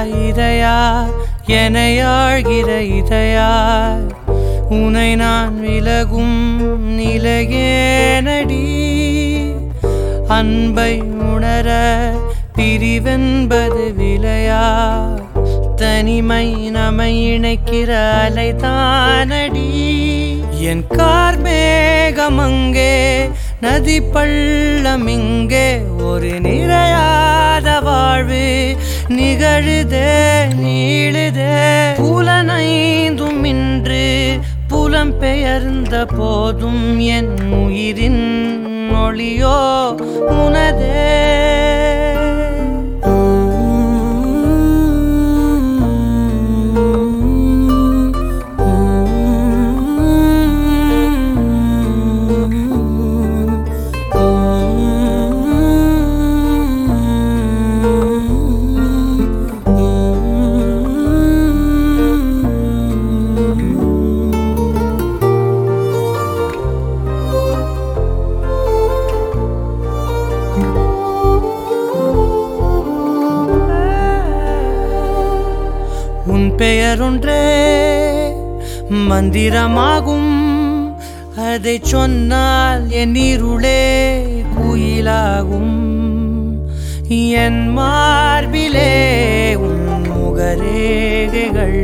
இதயா எனையாழ்கிற இதயா உனை நான் விலகும் நிலையேனடி அன்பை உணர பிரிவென்பது விலையா தனிமை நம்மை இணைக்கிற அலைதானடி என் கார் மேகமங்கே நதி பள்ளம் இங்கே ஒரு நிறையாத வாழ்வு நிகழுதே நீளுதே புலனைந்தும் இன்று புலம் பெயர்ந்த போதும் என் உயிரின் மொழியோ உனதே உன் பெயரொன்றே மந்திரமாகும் அதை சொன்னால் என் இருளே குயிலாகும் என் மார்பிலே உன் முகரேகைகள்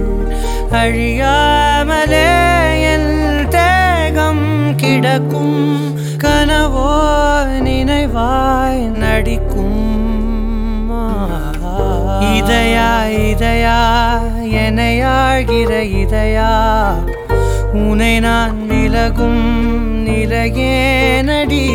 அழியாமலே என் தேகம் கிடக்கும் கனவோ நினைவாய் நடிக்கும் இதயா இதயா எனையாழ்கிற இதயா உனை நான் விலகும் நிலையேனடி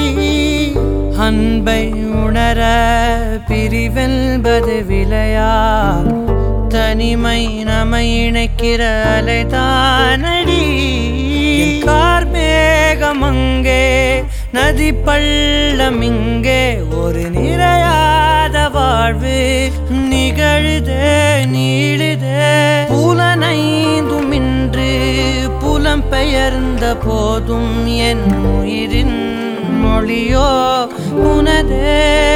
அன்பை உணர பிரிவென்பது விலையா தனிமை நம்மை இணைக்கிற அலைதானடி என் கார் மேகமங்கே நதி பள்ளம் இங்கே ஒரு நிறையாத வாழ்வு நிகழுதே நீளுதே புலனைந்தும் இன்று புலம் பெயர்ந்த போதும் என் உயிரின் மொழியோ உனதே